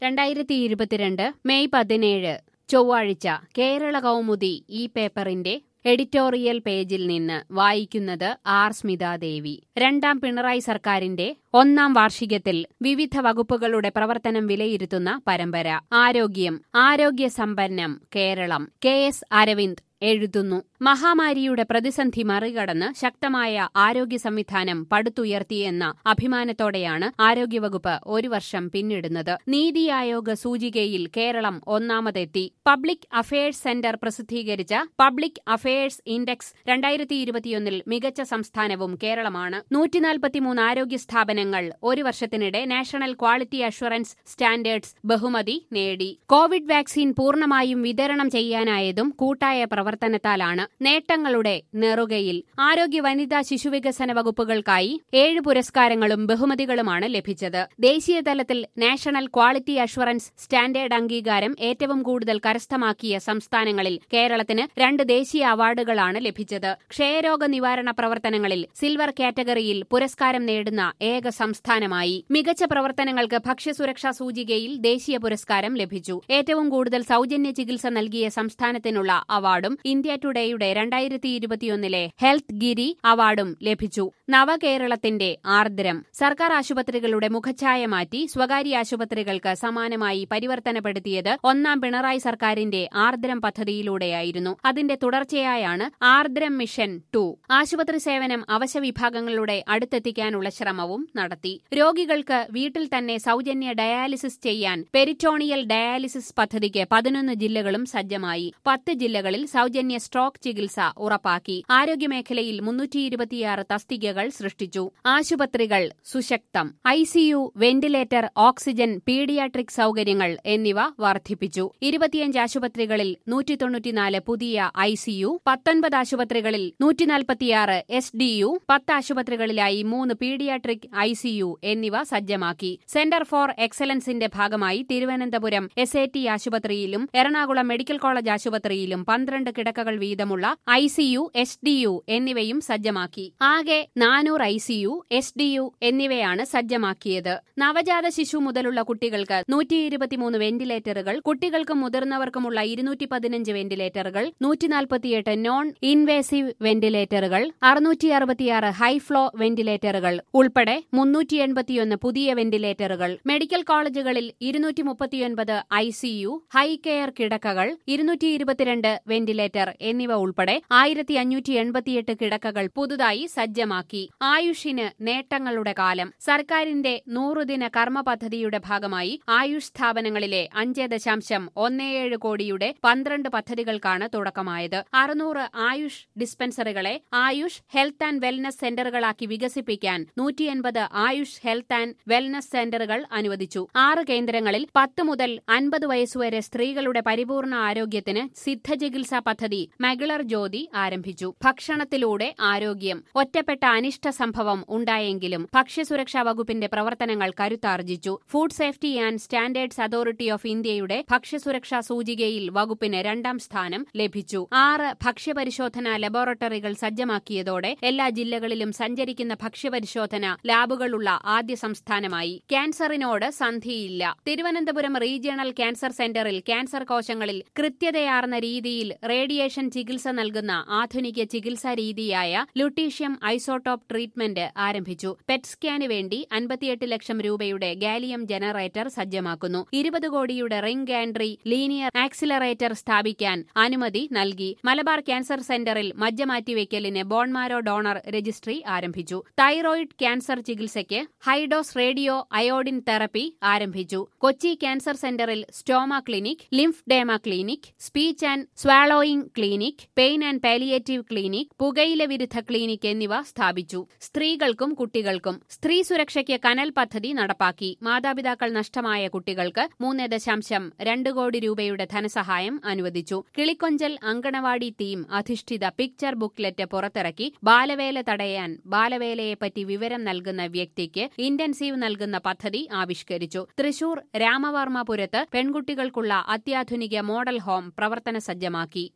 രണ്ടായിരത്തി ഇരുപത്തിരണ്ട് മെയ് പതിനേഴ് ചൊവ്വാഴ്ച കേരള കൗമുദി ഈ പേപ്പറിന്റെ എഡിറ്റോറിയൽ പേജിൽ നിന്ന് വായിക്കുന്നത് ആർ സ്മിതാദേവി രണ്ടാം പിണറായി സർക്കാരിന്റെ ഒന്നാം വാർഷികത്തിൽ വിവിധ വകുപ്പുകളുടെ പ്രവർത്തനം വിലയിരുത്തുന്ന പരമ്പര ആരോഗ്യം ആരോഗ്യ സമ്പന്നം കേരളം കെ എസ് അരവിന്ദ് എഴുതുന്നു മഹാമാരിയുടെ പ്രതിസന്ധി മറികടന്ന് ശക്തമായ ആരോഗ്യ സംവിധാനം പടുത്തുയർത്തിയെന്ന അഭിമാനത്തോടെയാണ് ആരോഗ്യവകുപ്പ് ഒരു വർഷം പിന്നിടുന്നത് നീതി ആയോഗ് സൂചികയിൽ കേരളം ഒന്നാമതെത്തി പബ്ലിക് അഫയേഴ്സ് സെന്റർ പ്രസിദ്ധീകരിച്ച പബ്ലിക് അഫയേഴ്സ് ഇൻഡെക്സ് രണ്ടായിരത്തി ഇരുപത്തിയൊന്നിൽ മികച്ച സംസ്ഥാനവും കേരളമാണ് നൂറ്റിനാൽപ്പത്തിമൂന്ന് ആരോഗ്യ സ്ഥാപനങ്ങൾ ഒരു വർഷത്തിനിടെ നാഷണൽ ക്വാളിറ്റി അഷുറൻസ് സ്റ്റാൻഡേർഡ്സ് ബഹുമതി നേടി കോവിഡ് വാക്സിൻ പൂർണ്ണമായും വിതരണം ചെയ്യാനായതും കൂട്ടായ പ്രവർത്തനത്താലാണ് നേട്ടങ്ങളുടെ നെറുകയിൽ ആരോഗ്യ വനിതാ ശിശുവികസന വകുപ്പുകൾക്കായി ഏഴ് പുരസ്കാരങ്ങളും ബഹുമതികളുമാണ് ലഭിച്ചത് ദേശീയ തലത്തിൽ നാഷണൽ ക്വാളിറ്റി അഷുറൻസ് സ്റ്റാൻഡേർഡ് അംഗീകാരം ഏറ്റവും കൂടുതൽ കരസ്ഥമാക്കിയ സംസ്ഥാനങ്ങളിൽ കേരളത്തിന് രണ്ട് ദേശീയ അവാർഡുകളാണ് ലഭിച്ചത് ക്ഷയരോഗ നിവാരണ പ്രവർത്തനങ്ങളിൽ സിൽവർ കാറ്റഗറിയിൽ പുരസ്കാരം നേടുന്ന ഏക സംസ്ഥാനമായി മികച്ച പ്രവർത്തനങ്ങൾക്ക് ഭക്ഷ്യസുരക്ഷാ സൂചികയിൽ ദേശീയ പുരസ്കാരം ലഭിച്ചു ഏറ്റവും കൂടുതൽ സൌജന്യ ചികിത്സ നൽകിയ സംസ്ഥാനത്തിനുള്ള അവാർഡും ഇന്ത്യ ടുഡേയുടെ രണ്ടായിരത്തി ഇരുപത്തിയൊന്നിലെ ഹെൽത്ത് ഗിരി അവാർഡും ലഭിച്ചു നവകേരളത്തിന്റെ ആർദ്രം സർക്കാർ ആശുപത്രികളുടെ മുഖച്ഛായ മാറ്റി സ്വകാര്യ ആശുപത്രികൾക്ക് സമാനമായി പരിവർത്തനപ്പെടുത്തിയത് ഒന്നാം പിണറായി സർക്കാരിന്റെ ആർദ്രം പദ്ധതിയിലൂടെയായിരുന്നു അതിന്റെ തുടർച്ചയായാണ് ആർദ്രം മിഷൻ ടു ആശുപത്രി സേവനം അവശ്യ വിഭാഗങ്ങളുടെ അടുത്തെത്തിക്കാനുള്ള ശ്രമവും നടത്തി രോഗികൾക്ക് വീട്ടിൽ തന്നെ സൌജന്യ ഡയാലിസിസ് ചെയ്യാൻ പെരിറ്റോണിയൽ ഡയാലിസിസ് പദ്ധതിക്ക് പതിനൊന്ന് ജില്ലകളും സജ്ജമായി പത്ത് ജില്ലകളിൽ സൌജന്യ സ്ട്രോക്ക് ചികിത്സ ഉറപ്പാക്കി ആരോഗ്യമേഖലയിൽ മുന്നൂറ്റി ഇരുപത്തിയാറ് തസ്തികകൾ സൃഷ്ടിച്ചു ആശുപത്രികൾ സുശക്തം ഐസിയു വെന്റിലേറ്റർ ഓക്സിജൻ പീഡിയാട്രിക് സൌകര്യങ്ങൾ എന്നിവ വർദ്ധിപ്പിച്ചു ഇരുപത്തിയഞ്ച് ആശുപത്രികളിൽ നൂറ്റി തൊണ്ണൂറ്റിനാല് പുതിയ ഐസിയു പത്തൊൻപത് ആശുപത്രികളിൽ നൂറ്റിനാൽപ്പത്തിയാറ് എസ് ഡി യു പത്ത് ആശുപത്രികളിലായി മൂന്ന് പീഡിയാട്രിക് ഐസിയു എന്നിവ സജ്ജമാക്കി സെന്റർ ഫോർ എക്സലൻസിന്റെ ഭാഗമായി തിരുവനന്തപുരം എസ് എ ടി ആശുപത്രിയിലും എറണാകുളം മെഡിക്കൽ കോളേജ് ആശുപത്രിയിലും പന്ത്രണ്ട് കിടക്കകൾ വീതമുള്ള ഐസിയു എസ് ഡി യു എന്നിവയും സജ്ജമാക്കി ആകെ നാനൂറ് ഐസിയു എസ് ഡി യു എന്നിവയാണ് സജ്ജമാക്കിയത് നവജാത ശിശു മുതലുള്ള കുട്ടികൾക്ക് നൂറ്റി ഇരുപത്തിമൂന്ന് വെന്റിലേറ്ററുകൾ കുട്ടികൾക്കും മുതിർന്നവർക്കുമുള്ള ഇരുന്നൂറ്റി പതിനഞ്ച് വെന്റിലേറ്ററുകൾ നൂറ്റിനാൽപ്പത്തിയെട്ട് നോൺ ഇൻവേസീവ് വെന്റിലേറ്ററുകൾ അറുന്നൂറ്റി അറുപത്തിയാറ് ഹൈഫ്ലോ വെന്റിലേറ്ററുകൾ ഉൾപ്പെടെ മുന്നൂറ്റി എൺപത്തിയൊന്ന് പുതിയ വെന്റിലേറ്ററുകൾ മെഡിക്കൽ കോളേജുകളിൽ ഇരുന്നൂറ്റി മുപ്പത്തിയൊൻപത് ഐസിയു ഹൈ കെയർ കിടക്കകൾ ഇരുന്നൂറ്റി ഇരുപത്തിരണ്ട് വെന്റിലേറ്റർ എന്നിവ ഉൾപ്പെടെ ആയിരത്തി അഞ്ഞൂറ്റി എൺപത്തിയെട്ട് കിടക്കകൾ പുതുതായി സജ്ജമാക്കി ആയുഷിന് നേട്ടങ്ങളുടെ കാലം സർക്കാരിന്റെ നൂറുദിന കർമ്മ പദ്ധതിയുടെ ഭാഗമായി ആയുഷ് സ്ഥാപനങ്ങളിലെ അഞ്ച് ദശാംശം ഒന്നേഴ് കോടിയുടെ പന്ത്രണ്ട് പദ്ധതികൾക്കാണ് തുടക്കമായത് അറുന്നൂറ് ആയുഷ് ഡിസ്പെൻസറികളെ ആയുഷ് ഹെൽത്ത് ആൻഡ് വെൽനസ് സെന്ററുകളാക്കി വികസിപ്പിക്കാൻ നൂറ്റി എൺപത് ആയുഷ് ഹെൽത്ത് ആൻഡ് വെൽനസ് സെന്ററുകൾ അനുവദിച്ചു ആറ് കേന്ദ്രങ്ങളിൽ പത്ത് മുതൽ അൻപത് വയസ്സുവരെ സ്ത്രീകളുടെ പരിപൂർണ ആരോഗ്യത്തിന് സിദ്ധചികിത്സാ പദ്ധതി മഗിളർ ജ്യോതി ആരംഭിച്ചു ഭക്ഷണത്തിലൂടെ ആരോഗ്യം ഒറ്റപ്പെട്ട അനിഷ്ട സംഭവം ഉണ്ടായെങ്കിലും ഭക്ഷ്യസുരക്ഷാ വകുപ്പിന്റെ പ്രവർത്തനങ്ങൾ കരുത്താർജിച്ചു food safety and standards authority of ഇന്ത്യയുടെ ഭക്ഷ്യസുരക്ഷാ സൂചികയിൽ വകുപ്പിന് രണ്ടാം സ്ഥാനം ലഭിച്ചു ആറ് ഭക്ഷ്യപരിശോധനാ ലബോറട്ടറികൾ സജ്ജമാക്കിയതോടെ എല്ലാ ജില്ലകളിലും സഞ്ചരിക്കുന്ന ഭക്ഷ്യപരിശോധന ലാബുകളുള്ള ആദ്യ സംസ്ഥാനമായി ക്യാൻസറിനോട് സന്ധിയില്ല തിരുവനന്തപുരം റീജിയണൽ ക്യാൻസർ സെന്ററിൽ ക്യാൻസർ കോശങ്ങളിൽ കൃത്യതയാർന്ന രീതിയിൽ റേഡിയേഷൻ ചികിത്സ നൽകുന്ന ആധുനിക ചികിത്സാ രീതിയായ ലുട്ടീഷ്യം ഐസോട്ടോപ്പ് ട്രീറ്റ്മെന്റ് ആരംഭിച്ചു പെറ്റ് സ്കാന് വേണ്ടി അൻപത്തിയെട്ട് ലക്ഷം രൂപയുടെ ഗാലിയം ജനറേറ്റർ സജ്ജമാക്കുന്നു ഇരുപത് കോടിയുടെ റിംഗ് ഗാൻഡ്രി ലീനിയർ ആക്സിലറേറ്റർ സ്ഥാപിക്കാൻ അനുമതി നൽകി മലബാർ ക്യാൻസർ സെന്ററിൽ മജ്ജ മാറ്റിവെക്കലിന് ബോൺമാരോ ഡോണർ രജിസ്ട്രി ആരംഭിച്ചു തൈറോയിഡ് ക്യാൻസർ ചികിത്സയ്ക്ക് ഹൈഡോസ് റേഡിയോ അയോഡിൻ തെറപ്പി ആരംഭിച്ചു കൊച്ചി ക്യാൻസർ സെന്ററിൽ stoma clinic lymphoedema clinic speech and swallowing clinic pain and palliative clinic പുകയില വിരുദ്ധ ക്ലിനിക് എന്നിവ സ്ഥാപിച്ചു സ്ത്രീകൾക്കും കുട്ടികൾക്കും സ്ത്രീ സുരക്ഷയ്ക്ക് കനൽ പദ്ധതി നടപ്പാക്കി മാതാപിതാക്കൾ നഷ്ടമായ കുട്ടികൾക്ക് മൂന്ന് ദശാംശം രണ്ട് കോടി രൂപയുടെ ധനസഹായം അനുവദിച്ചു കിളിക്കൊഞ്ചൽ അങ്കണവാടി തീം അധിഷ്ഠിത പിക്ചർ ബുക്ക്ലെറ്റ് പുറത്തിറക്കി ബാലവേല തടയാൻ ബാലവേലയെപ്പറ്റി വിവരം നൽകുന്ന വ്യക്തിക്ക് ഇന്റൻസീവ് നൽകുന്ന പദ്ധതി ആവിഷ്കരിച്ചു തൃശൂർ രാമവർമ്മപുരത്ത് പെൺകുട്ടികൾക്കുള്ള അത്യാധുനിക മോഡൽ ഹോം പ്രവർത്തന സജ്ജമാക്കി